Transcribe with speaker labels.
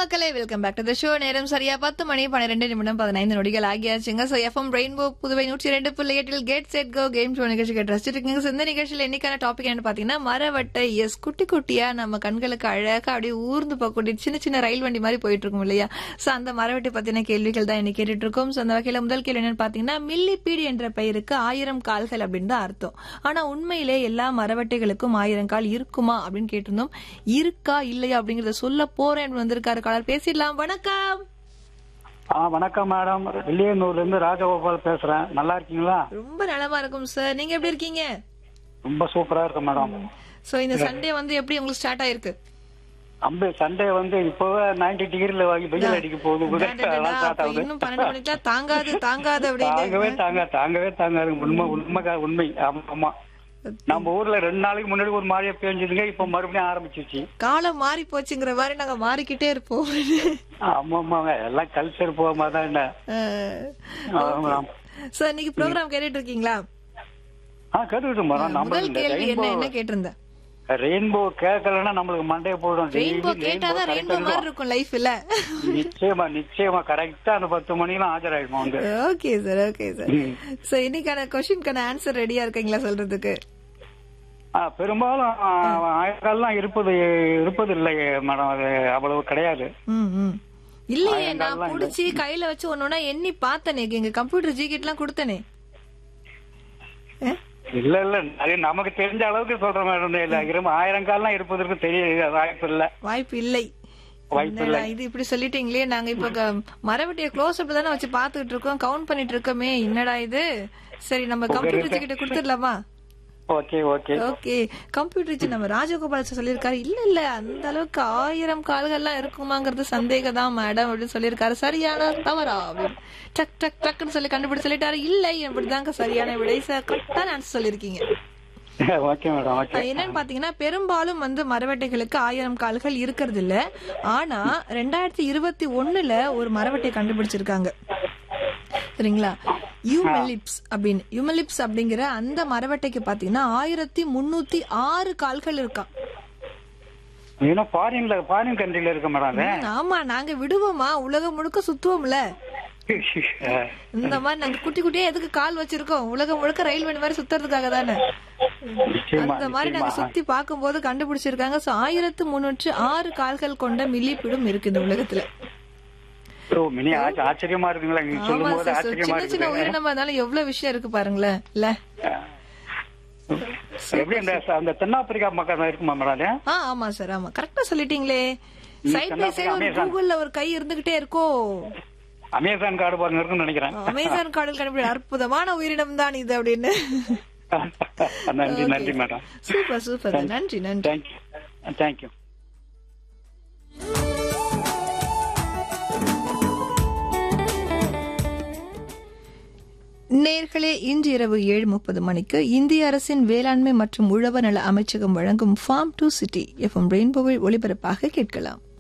Speaker 1: மக்களே welcome back to the show நேரம் சரியா பத்து மணி பன்னிரெண்டு நிமிடம் பதினைந்து நொடிகள் ஆகியாச்சுங்க ஸோ எஃப்எம் ரெயின்போ புதுவை நூற்றி ரெண்டு புள்ளி எட்டில் get set go game show நிகழ்ச்சி கேட்டு ரசிச்சிட்டு இருக்கீங்க So, இந்த நிகழ்ச்சியில் இன்னைக்கான டாபிக் என்ன பாத்தீங்கன்னா மரவட்டை எஸ் குட்டி குட்டியா நம்ம கண்களுக்கு அழகா அப்படியே ஊர்ந்து போகக்கூடிய சின்ன சின்ன ரயில் வண்டி மாதிரி போயிட்டு இருக்கும் இல்லையா சோ அந்த மரவட்டை பத்தின கேள்விகள் தான் இன்னைக்கு கேட்டுட்டு இருக்கோம் சோ அந்த வகையில முதல் கேள்வி என்னன்னு பாத்தீங்கன்னா மில்லிபீடு என்ற பெயருக்கு ஆயிரம் கால்கள் அப்படின்னு தான் அர்த்தம் ஆனா உண்மையிலே எல்லா மரவட்டைகளுக்கும் ஆயிரம் கால் இருக்குமா அப்படின்னு கேட்டிருந்தோம் இருக்கா இல்லையா அப்படிங்கறத சொல்ல போறேன் அப்படின்னு வந்திருக்காரு காலர் பேசிடலாம் வணக்கம்
Speaker 2: ஆ வணக்கம் மேடம் வில்லியனூர்ல இருந்து ராஜகோபால் பேசுறேன் நல்லா இருக்கீங்களா
Speaker 1: ரொம்ப நலமா இருக்கும் சார் நீங்க எப்படி இருக்கீங்க
Speaker 2: ரொம்ப சூப்பரா இருக்கு மேடம்
Speaker 1: சோ இந்த சண்டே வந்து எப்படி உங்களுக்கு ஸ்டார்ட் ஆயிருக்கு
Speaker 2: அம்பு சண்டே வந்து இப்பவே நைன்டி டிகிரில வாங்கி வெயில் அடிக்க போகுது
Speaker 1: அடடடா,
Speaker 2: அதெல்லாம் start
Speaker 1: அப்ப
Speaker 2: ஆகுது.
Speaker 1: இன்னும் பன்னெண்டு மணிக்கெல்லாம் தாங்காது தாங்காது
Speaker 2: தாங்கவே
Speaker 1: அப்படின்னு
Speaker 2: தாங்க தாங்கவே தாங்காது உண்மை உண்மை உண்மை ஆமா, ஆமா நம்ம ஊர்ல ரெண்டு நாளைக்கு முன்னாடி ஒரு மழையை பெஞ்சதுங்க இப்ப மறுபடியும் ஆரம்பிச்சிருச்சு
Speaker 1: காலம் மாறி போச்சுங்கிற மாதிரி நாங்க மாறிக்கிட்டே இருப்போம்
Speaker 2: ஆமா ஆமாங்க எல்லாம் கல்ச்சர் போகாம தான் என்ன ஆமா.
Speaker 1: சார் இன்னைக்கு ப்ரோக்ராம் கேட்டுட்டு இருக்கீங்களா
Speaker 2: ஆ கேட்டுக்கிட்டு மேடம் நம்ம
Speaker 1: முதல்
Speaker 2: இந்த
Speaker 1: கேள்வி என்ன
Speaker 2: ரெயின்போ
Speaker 1: என்ன கேட்டிருந்தேன்
Speaker 2: ரெயின்போ கேட்கலன்னா நம்மளுக்கு மண்டையை போடும்
Speaker 1: ரெயின்போ
Speaker 2: Daily
Speaker 1: கேட்டாதான்
Speaker 2: rainbow
Speaker 1: ரெயின்போ
Speaker 2: correct
Speaker 1: மாதிரி இருக்கும் லைஃப் இல்ல
Speaker 2: நிச்சயமா நிச்சயமா கரெக்டா அந்த பத்து மணிக்கெல்லாம் ஆஜராயிடும் வந்து
Speaker 1: okay sir okay sir so இன்னைக்கான கொஸ்டின்கான ஆன்சர் ரெடியா இருக்கீங்களா சொல்றதுக்கு
Speaker 2: ஆ, பெரும்பாலும் ஆ, ஆயிரக்கால்லாம் இருப்பது இருப்பது இல்லை மேடம் அது அவ்வளவு கிடையாது
Speaker 1: ம், ம். இல்லையே நான்
Speaker 2: ஆயிரங்கால்லாம்
Speaker 1: புடிச்சு கையில வச்சு ஒன்னொன்னா எண்ணி பார்த்தனே எங்க கம்ப்யூட்டர் ஜிகிட் எல்லாம் கொடுத்தனே
Speaker 2: இல்ல இல்ல அது நமக்கு தெரிஞ்ச அளவுக்கு சொல்ற மேடம் இல்ல இரும்பு ஆயிரம் கால்லாம் இருப்பதற்கு தெரிய வாய்ப்பு இல்ல
Speaker 1: வாய்ப்பு இல்லை
Speaker 2: வாய்ப்பு இல்லை.
Speaker 1: என்னடா இது இப்படி சொல்லிட்டீங்களே நாங்க இப்ப க- மரவட்டிய க்ளோஸ் அப் தானே வச்சு பாத்துக்கிட்டு இருக்கோம் கவுண்ட் பண்ணிட்டு இருக்கோமே என்னடா இது சரி நம்ம கம்ப்யூட்டர் கிட்ட கொடுத்துடலாமா
Speaker 2: ஓகே ஓகே
Speaker 1: ஓகே கம்ப்யூட்டர் நம்ம ராஜகோபால் சார் சொல்லியிருக்காரு இல்ல இல்ல அந்த அளவுக்கு ஆயிரம் கால்கள்லாம் இருக்குமாங்கிறது சந்தேகம் தான் மேடம் அப்படின்னு சொல்லியிருக்காரு சரியான தவறா அப்படின்னு டக் டக் டக்குன்னு சொல்லி கண்டுபிடிச்சு சொல்லிட்டாரு இல்லை இப்படிதாங்க சரியான விடை சார் கரெக்டான ஆன்சர் சொல்லியிருக்கீங்க
Speaker 2: ஓகே மேடம் ஓகே
Speaker 1: அது என்னன்னு பாத்தீங்கன்னா பெரும்பாலும் வந்து மரவட்டைகளுக்கு ஆயிரம் கால்கள் இருக்கிறது இல்ல ஆனா ரெண்டாயிரத்தி இருபத்தி ஒண்ணுல ஒரு மரவட்டை கண்டுபிடிச்சிருக்காங்க சரிங்களா யூமெலிப்ஸ் அப்படின்னு யூமெலிப்ஸ் அப்படிங்கிற அந்த மரவட்டைக்கு பாத்தீங்கன்னா ஆயிரத்தி முன்னூத்தி ஆறு கால்கள் இருக்காம்
Speaker 2: ஏன்னா ஃபாரின்ல ஃபாரின் கண்ட்ரில இருக்க மேடம் அது
Speaker 1: ம், ஆமா நாங்க விடுவோமா உலகம் முழுக்க சுத்துவோம்ல இந்த மாதிரி நாங்க குட்டி குட்டியா எதுக்கு கால் வச்சிருக்கோம் உலகம் முழுக்க ரயில் வண்டி மாதிரி சுத்துறதுக்காக தானே
Speaker 2: நிச்சயமா
Speaker 1: அந்த மாதிரி நாங்க
Speaker 2: நிச்சயமா
Speaker 1: சுத்தி பார்க்கும்போது கண்டுபிடிச்சிருக்காங்க சோ ஆயிரத்து முன்னூற்று ஆறு கால்கள் கொண்ட மில்லிப்பிடும் இருக்கு இந்த உலகத்துல
Speaker 2: ஓ, மினி ஆச்ச- ஆச்சரியமா இருக்குங்களா நீங்க
Speaker 1: ஆமா
Speaker 2: சொல்லும் போது
Speaker 1: சார்
Speaker 2: ஆச்சரியமா
Speaker 1: சின்ன சின்ன
Speaker 2: இருக்குது
Speaker 1: உயிரினமா இருந்தாலும் எவ்வளவு விஷயம் இருக்கு பாருங்களேன் இல்ல
Speaker 2: எப்படி அந்த அந்த தென்னாப்பிரிக்கா மக்கள் இருக்குமா மேடம் அது
Speaker 1: ஆ ஆமா சார் ஆமா கரெக்டா சொல்லிட்டீங்களே சைட் பை சைடு ஒரு
Speaker 2: அமேசான்.
Speaker 1: கூகுள்ல ஒரு கை இருந்துகிட்டே இருக்கோ
Speaker 2: அமேசான் காடு பாருங்க இருக்குன்னு நினைக்கிறேன்
Speaker 1: அமேசான் காடல் கண்டுபிடி அற்புதமான உயிரினம் தான் இது அப்படின்னு
Speaker 2: நன்றி நன்றி மேடம்
Speaker 1: சூப்பர் சூப்பர் நன்றி நன்றி
Speaker 2: தேங்க்யூ தேங்க்யூ
Speaker 1: நேர்களே இன்று இரவு ஏழு முப்பது மணிக்கு இந்திய அரசின் வேளாண்மை மற்றும் உழவர் நல அமைச்சகம் வழங்கும் ஃபார்ம் டு சிட்டி எஃப்எம் ரெயின்போவில் ஒளிபரப்பாக கேட்கலாம்